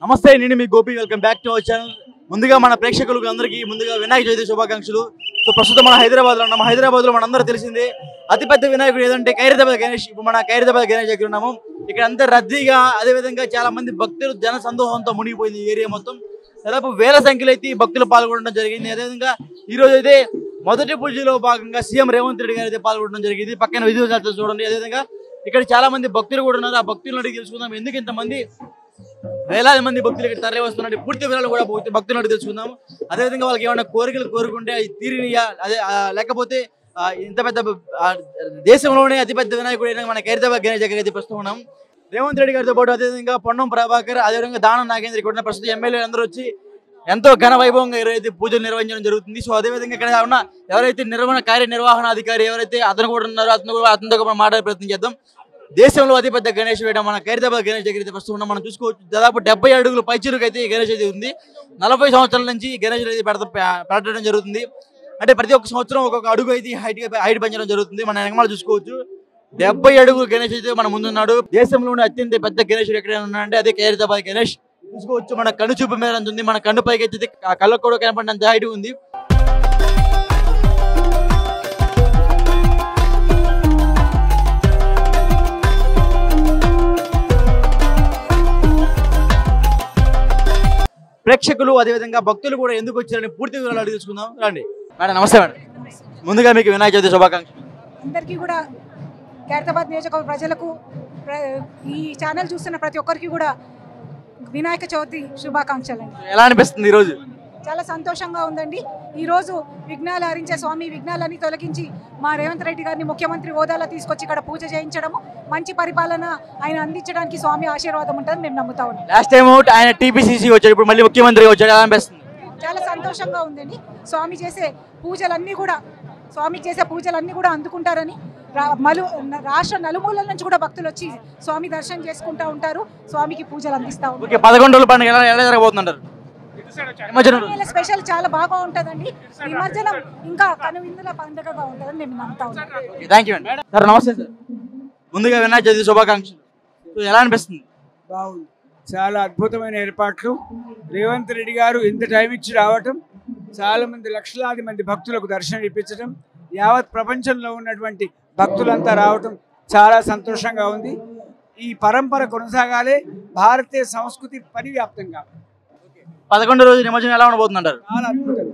నమస్తే నేను మీ Gopi welcome back to our channel ముందుగా మన ప్రేక్షకులకు అందరికీ ముందుగా వినాయక చవితి శుభాకాంక్షలు సో ప్రస్తుతం మన హైదరాబాద్ లో ఉన్నాము హైదరాబాద్ లో మనందరూ తెలిసిందే అతిపెద్ద వినాయకుడు ఏదంటే ఖైరతాబాద్ గణేష్ ఇప్పుడు మన ఖైరతాబాద్ గణేష్ దగ్గర ఉన్నాము ఇక్కడ అంతా రద్దీగా అదే విధంగా చాలా మంది భక్తులు జన సందోహంతో మునిగిపోయింది ఈ ఏరియా మొత్తం దాదాపు వేల సంఖ్యలో అయితే ఈ భక్తులు పాల్గొనడం జరిగింది అదేవిధంగా ఈ రోజు అయితే మొదటి పూజలో భాగంగా సీఎం రేవంత్ రెడ్డి గారు అయితే పాల్గొనడం జరిగింది పక్కన విజయశాస్త్రం చూడండి అదేవిధంగా ఇక్కడ చాలా మంది భక్తులు కూడా ఉన్నారు ఆ భక్తులను అడిగి తెలుసుకుందాం ఎందుకు ఇంతమంది వేలాది మంది భక్తులు ఇక్కడ తరలి వస్తున్నారు పూర్తి వివరాలు కూడా భక్తు- భక్తులను అడిగి తెలుసుకుందాం అదేవిధంగా వాళ్ళకి ఏమైనా కోరికలు కోరుకుంటే అవి తీరినియా అదే ఆ, లేకపోతే ఆ, ఇంత పెద్ద ఆ, దేశంలోనే అతిపెద్ద వినాయకుడు అయిన మన ఖైరతాబాద్ గణేష్ దగ్గర అయితే ప్రస్తుతం ఉన్నాం రేవంత్ రెడ్డి గారితో పాటు అదేవిధంగా పొన్నం ప్రభాకర్ అదేవిధంగా దానం నాగేంద్ర ఇక్కడ ఉన్న ప్రస్తుత ఎమ్మెల్యేలు అందరూ వచ్చి ఎంతో ఘన వైభవంగా ఈరోజు పూజలు నిర్వహించడం జరుగుతుంది సో అదేవిధంగా ఇక్కడ ఉన్న ఎవరైతే నిర్వహణ కార్యనిర్వహణాధికారి ఎవరైతే అతను కూడా ఉన్నారో అతను కూడా అతనితో కూడా మనం మాట్లాడే ప్రయత్నం చేద్దాం దేశంలో అతిపెద్ద గణేష్ వేయడం మన ఖైరతాబాద్ గణేష్ దగ్గర అయితే ప్రస్తుతం ఉన్నాం మనం చూసుకోవచ్చు దాదాపు డెబ్బై అడుగులు పైచిరుకు అయితే ఈ గణేష్ అయితే ఉంది నలభై సంవత్సరాల నుంచి ఈ గణేష్ అయితే పెడత పెట్టడం జరుగుతుంది అంటే ప్రతి ఒక్క సంవత్సరం ఒక్కొక్క అడుగు అయితే హైట్ హైట్ పెంచడం జరుగుతుంది మన వెనకమాల చూసుకోవచ్చు డెబ్బై అడుగులు గణేష్ అయితే మన ముందున్నాడు దేశంలోనే అత్యంత పెద్ద గణేశుడు ఎక్కడైనా ఉన్నాడంటే అదే ఖైరతాబాద్ గణేష్ చూసుకోవచ్చు మన కన్ను చూపు మీద అంత ఉంది మన కన్ను పైకి ఎత్తితే ఆ కళ్ళకు కూడా కనపడినంత హైట్ ఉంది ప్రేక్షకులు అదేవిధంగా భక్తులు కూడా ఎందుకు వచ్చారని పూర్తి వివరాలు అడిగి తెలుసుకుందాం రండి మేడం నమస్తే మేడం ముందుగా మీకు వినాయక చవితి శుభాకాంక్షలు అందరికీ కూడా ఖైరతాబాద్ నియోజకవర్గ ప్రజలకు ప్ర- ఈ ఛానల్ చూస్తున్న ప్రతి ఒక్కరికి కూడా వినాయక చవితి శుభాకాంక్షలు అండి ఎలా అనిపిస్తుంది ఈరోజు చాలా సంతోషంగా ఉందండి ఈరోజు విఘ్నాలు హరించే స్వామి విఘ్నాలన్నీ తొలగించి మా రేవంత్ రెడ్డి గారిని ముఖ్యమంత్రి హోదాలో తీసుకొచ్చి ఇక్కడ పూజ చేయించడము మంచి పరిపాలన ఆయన అందించడానికి స్వామి ఆశీర్వాదం ఉంటుందని మేము నమ్ముతా ఉన్నాం లాస్ట్ టైం ఆయన టీపీసీసీ వచ్చాడు ఇప్పుడు మళ్ళీ ముఖ్యమంత్రిగా వచ్చాడు ఎలా అనిపిస్తుంది చాలా సంతోషంగా ఉందండి స్వామి చేసే పూజలన్నీ కూడా స్వామికి చేసే పూజలన్నీ కూడా అందుకుంటారని రా- మలు రాష్ట్ర నలుమూలల నుంచి కూడా భక్తులు వచ్చి స్వామి దర్శనం చేసుకుంటా ఉంటారు స్వామికి పూజలు అందిస్తూ ఉంటారు ఓకే పదకొండు రోజుల పండుగ ఎలా ఎలా జరగబోతుంటారు నిమజ్జనం రోజు. స్పెషల్ చాలా బాగా ఉంటుందండి నిమజ్జనం ఇంకా కనువిందుల పండుగగా ఉంటుందని మేము నమ్ముతా ఉన్నాం థ్యాంక్ యూ అండి సార్ నమస్తే సార్ ముందుగా వినాయక చవితి శుభాకాంక్షలు సో ఎలా అనిపిస్తుంది బాగుంది చాలా అద్భుతమైన ఏర్పాట్లు రేవంత్ రెడ్డి గారు ఇంత టైం ఇచ్చి రావటం చాలా మంది లక్షలాది మంది భక్తులకు దర్శనం ఇప్పించడం యావత్ ప్రపంచంలో ఉన్నటువంటి భక్తులంతా రావటం చాలా సంతోషంగా ఉంది ఈ పరంపర కొనసాగాలి భారతీయ సంస్కృతి పరివ్యాప్తంగా పదకొండు రోజు నిమజ్జనం ఎలా ఉండబోతుందంటారు చాలా అద్భుతం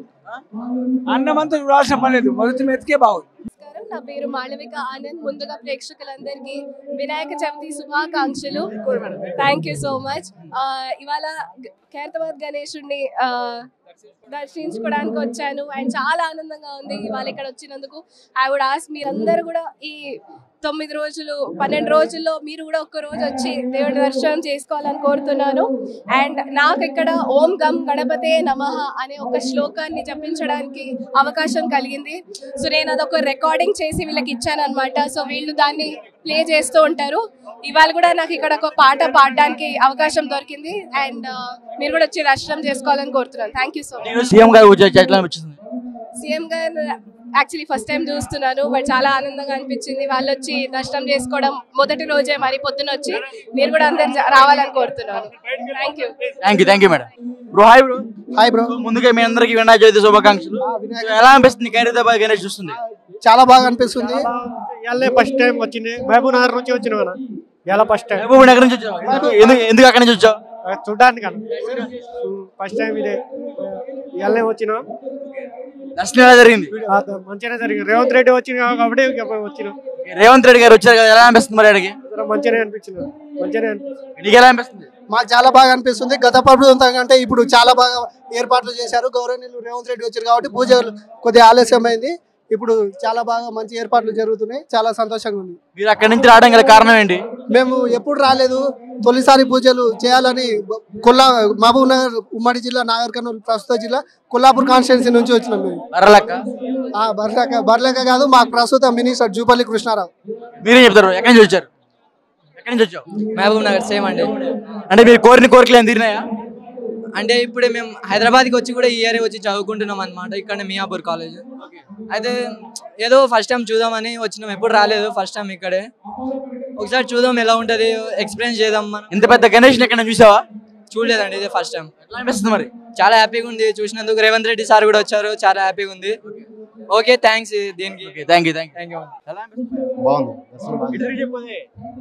అన్నమంతా చూడాల్సిన పని లేదు మొదటి మెతికే బాగుంది నమస్కారం నా పేరు మాళవిక ఆనంద్ ముందుగా ప్రేక్షకులందరికీ వినాయక చవితి శుభాకాంక్షలు థ్యాంక్ యూ సో మచ్ ఇవాళ గ- ఖైరతాబాద్ గణేశుడిని ఆ, దర్శించుకోవడానికి వచ్చాను అండ్ చాలా ఆనందంగా ఉంది ఇవాళ ఇక్కడ వచ్చినందుకు ఐ వుడ్ ఆస్ మీరందరూ కూడా ఈ తొమ్మిది రోజులు పన్నెండు రోజుల్లో మీరు కూడా ఒక్క రోజు వచ్చి దేవుడి దర్శనం చేసుకోవాలని కోరుతున్నాను అండ్ నాకు ఇక్కడ ఓం గం గణపతే నమః అనే ఒక శ్లోకాన్ని జపించడానికి అవకాశం కలిగింది సో నేను అదొక రికార్డింగ్ చేసి వీళ్ళకి ఇచ్చాను అనమాట సో వీళ్ళు దాన్ని ప్లే చేస్తూ ఉంటారు ఇవాళ కూడా నాకు ఇక్కడ ఒక పాట పాడడానికి అవకాశం దొరికింది అండ్ మీరు కూడా వచ్చి దర్శనం చేసుకోవాలని కోరుతున్నాను థ్యాంక్ యూ సో మచ్ నేను సీఎం గారు వచ్చి ఎట్లా అనిపించింది సీఎం గారు యాక్చువల్లీ ఫస్ట్ టైం చూస్తున్నాను బట్ చాలా ఆనందంగా అనిపించింది వాళ్ళు వచ్చి దర్శనం చేసుకోవడం మొదటి రోజే మరి పొద్దున వచ్చి మీరు కూడా అందరు జ- రావాలని కోరుతున్నాను thank you thank you thank you madam bro hi bro hi bro ముందుగా మీ అందరికి వినాయక చవితి శుభాకాంక్షలు సో ఎలా అనిపిస్తుంది ఖైరతాబాద్ గణేష్ చూస్తుంది చాలా బాగా అనిపిస్తుంది ఇవాళ ఫస్ట్ టైం వచ్చింది మహబూబ్ నగర్ నుంచి వచ్చిన మన ఇలా ఫస్ట్ టైం మహబూబ్ నగర్ నుంచి వచ్చావు ఎందుకు- ఎందుకు ఎందుకు అక్కడి నుంచి వచ్చావు చూడడానికి ఫస్ట్ టైం ఇదే ఇవాళ వచ్చినాం దర్శనం ఎలా జరిగింది ఆ, మంచిగానే జరిగింది రేవంత్ రెడ్డి వచ్చిన కాబట్టి ఇక వచ్చినాం రేవంత్ రెడ్డి గారు వచ్చారు కదా ఎలా అనిపిస్తుంది మరి అడిగి అందరం మంచిగానే అనిపించింది మంచిగానే అనిపించింది నీకు ఎలా అనిపిస్తుంది మాకు చాలా బాగా అనిపిస్తుంది గత ప్రభుత్వం కంటే ఇప్పుడు చాలా బాగా ఏర్పాట్లు చేశారు గౌరవనీయులు రేవంత్ రెడ్డి వచ్చారు కాబట్టి పూజలు కొద్దిగా ఆలస్యమైంది ఇప్పుడు చాలా బాగా మంచి ఏర్పాట్లు జరుగుతున్నాయి చాలా సంతోషంగా ఉంది మీరు అక్కడి నుంచి రావడం గల కారణం ఏంటి మేము ఎప్పుడు రాలేదు తొలిసారి పూజలు చేయాలని కొల్లా మహబూబ్ నగర్ ఉమ్మడి జిల్లా నాగర్ కర్నూలు ప్రస్తుత జిల్లా కొల్లాపూర్ కాన్స్టిట్యున్సీ నుంచి వచ్చినాం మేము బర్రలక్క ఆ, బర్లేక బర్లేక కాదు మాకు ప్రస్తుతం మినిస్టర్ జూపల్లి కృష్ణారావు మీరేం చెప్తారు ఎక్కడి నుంచి వచ్చారు ఎక్కడి నుంచి వచ్చావు మహబూబ్ నగర్ సేమ్ అండి అంటే మీరు కోరిన కోరికలు ఏం తీరినాయా అంటే ఇప్పుడే మేము హైదరాబాద్కి వచ్చి కూడా ఈ ఇయర్ వచ్చి చదువుకుంటున్నాం అనమాట ఇక్కడ మియాపూర్ కాలేజ్ అయితే ఏదో ఫస్ట్ టైం చూద్దామని వచ్చినాం ఎప్పుడు రాలేదు ఫస్ట్ టైం ఇక్కడే ఒకసారి చూద్దాం ఎలా ఉంటుంది ఎక్స్పీరియన్స్ చేద్దాం మనం ఇంత పెద్ద గణేష్ ఎక్కడ చూసావా చూడలేదండి ఇదే ఫస్ట్ టైం ఎట్లా అనిపిస్తుంది మరి చాలా హ్యాపీగా ఉంది చూసినందుకు రేవంత్ రెడ్డి సార్ కూడా వచ్చారు చాలా హ్యాపీగా ఉంది ఓకే థ్యాంక్స్ దీనికి thank you thank thank you ఎలా అనిపిస్తుంది బాగుంది ఇటు తిరిగి చెప్పు.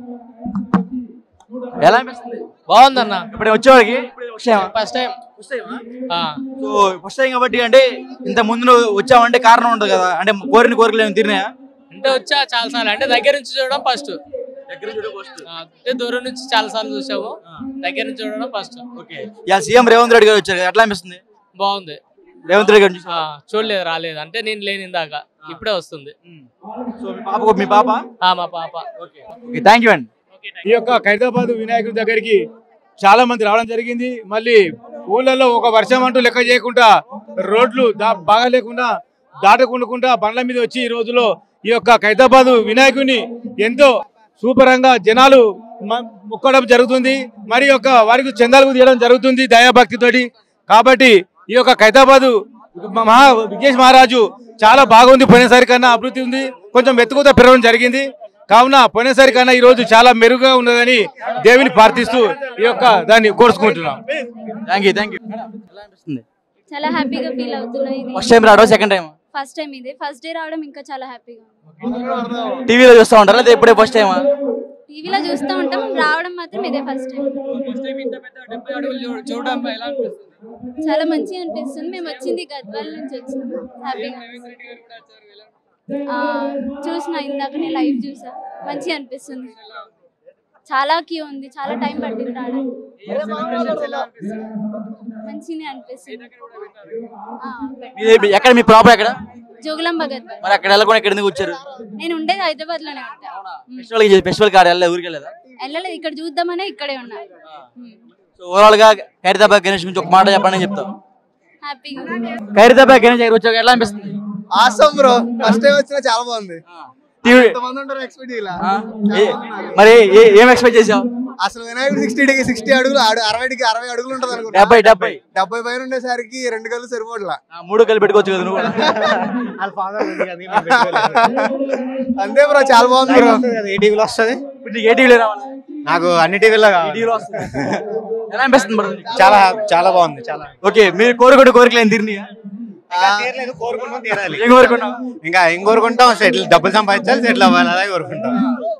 ఎలా అనిపిస్తుంది బాగుందన్న ఇప్పుడు వచ్చేవాడికి ఇప్పుడు వచ్చావా ఫస్ట్ టైం ఫస్ట్ టైమా సో ఫస్ట్ టైం కాబట్టి అంటే ఇంత ముందు నువ్వు వచ్చావంటే కారణం ఉంటుంది కదా అంటే కోరిన కోరికలు ఏమి తీరినాయా అంటే వచ్చా చాలా సార్లు అంటే దగ్గర నుంచి చూడడం ఫస్ట్ దగ్గర చూడ ఫస్ట్ అంటే దూరం నుంచి చాలా సార్లు చూసాము దగ్గర నుంచి చూడడం first okay yeah CM Revanth Reddy గారు వచ్చారు కదా, ఎట్లా అనిపిస్తుంది బాగుంది రేవంత్ రెడ్డి గారు ఆ, చూడలేదు రాలేదు అంటే నేను లేని ఇందాక ఇప్పుడే వస్తుంది సో మీ పాప మీ పాప ఆ, మా పాప ఓకే థ్యాంక్ యూ అండి ఈ యొక్క ఖైరతాబాద్ వినాయకుడి దగ్గరికి చాలా మంది రావడం జరిగింది మళ్ళీ ఊళ్ళల్లో ఒక వర్షం అంటూ లెక్క చేయకుండా రోడ్లు దా- బాగా లేకుండా దాటకుండా బండ్ల మీద వచ్చి ఈ రోజులో ఈ యొక్క ఖైరతాబాద్ వినాయకుడిని ఎంతో సూపరంగా జనాలు మ- మొక్కడం జరుగుతుంది మరి యొక్క వారికి చందాలు తీయడం జరుగుతుంది దయాభక్తితోటి కాబట్టి ఈ యొక్క ఖైరతాబాద్ మహా విఘ్నేష్ మహారాజు చాలా బాగుంది పోయినసారి కన్నా అభివృద్ధి ఉంది కొంచెం మెతుకుత పెరగడం జరిగింది కావున పోయినసారి కన్నా ఈ రోజు చాలా మెరుగ్గా ఉన్నదని దేవుని ప్రార్థిస్తూ ఈ యొక్క దాన్ని కోరుచుకుంటున్నాం థ్యాంక్ యూ థ్యాంక్ యూ ఎలా అనిపిస్తుంది చాలా హ్యాపీగా ఫీల్ అవుతున్నా ఇది ఫస్ట్ టైం రావడం సెకండ్ టైం ఫస్ట్ టైం ఇది ఫస్ట్ డే రావడం ఇంకా చాలా హ్యాపీగా ఉంది టీవీలో చూస్తూ ఉంటారా లేదా ఇప్పుడే ఫస్ట్ టైమా టీవీలో చూస్తూ ఉంటాం రావడం మాత్రం ఇదే ఫస్ట్ టైం చూడడం ఎలా అనిపిస్తుంది చాలా మంచిగా అనిపిస్తుంది మేము వచ్చింది గద్వాల నుంచి వచ్చినాం హ్యాపీగా ఆ, చూసిన ఇందాకనే లైవ్ చూసా మంచిగా అనిపిస్తుంది చాలా క్యూ ఉంది చాలా టైం పట్టింది రావడానికి మంచిగా అనిపిస్తుంది ఆ, మీది ఎక్కడ మీ ప్రాపర్ ఎక్కడ జోగులాంబ గద్వాల్ మరి అక్కడ వెళ్ళకుండా ఇక్కడ ఎందుకు వచ్చారు నేను ఉండేది హైదరాబాద్ లోనే ఉంటా ఫెస్టివల్ ఫెస్టివల్ కాడ వెళ్ళలేదు ఊరికి వెళ్ళలేదా వెళ్ళలేదు ఇక్కడ చూద్దామనే ఇక్కడే ఉన్నా సో ఓవరాల్ గా ఖైరతాబాద్ గణేష్ గురించి ఒక మాట చెప్పండి అని చెప్తాం హ్యాపీగా ఖైరతాబాద్ గణేష్ దగ్గర వచ్చాక ఎట్లా అనిపిస్తుంది ఆసం బ్రో ఫస్ట్ టైం వచ్చినా చాలా బాగుంది టీవీ ఎంతమంది ఉంటారు ఎక్స్పెక్ట్ ఇలా ఆ? ఏ- మరి ఏ- ఏం ఎక్స్పెక్ట్ చేసావు అసలు వినాయకుడు సిక్స్టీ సిక్స్టీ అడుగులు ఆడు- అరవైకి అరవై అడుగులు ఉంటుంది అనుకుంటా డెబ్బై డెబ్బై డెబ్బై పైన ఉండేసరికి రెండు కళ్ళు సరిపోట్లా ఆ, మూడు కలిపి పెట్టుకోవచ్చు కదా నువ్వు కూడా. అంతే బ్రో చాలా బాగుంది బ్రో ఏ టీవీలో వస్తుంది ఇప్పుడు నీకు ఏ టీవీలో రావాలి నాకు అన్ని టీవీలో ఈ టీవీలో వస్తుంది ఎలా అనిపిస్తుంది మరి నీకు? చాలా చాలా బాగుంది చాలా ఓకే మీరు కోరుకుంటే కోరికలు ఏం తీరినాయా తీరలేదు కోరుకుంటాం తీరాలి ఏం కోరుకున్నావు ఇంకా ఏం కోరుకుంటాం సెటిల్ డబ్బులు సంపాదించాలి సెటిల్ అవ్వాలి అలాగే కోరుకుంటాం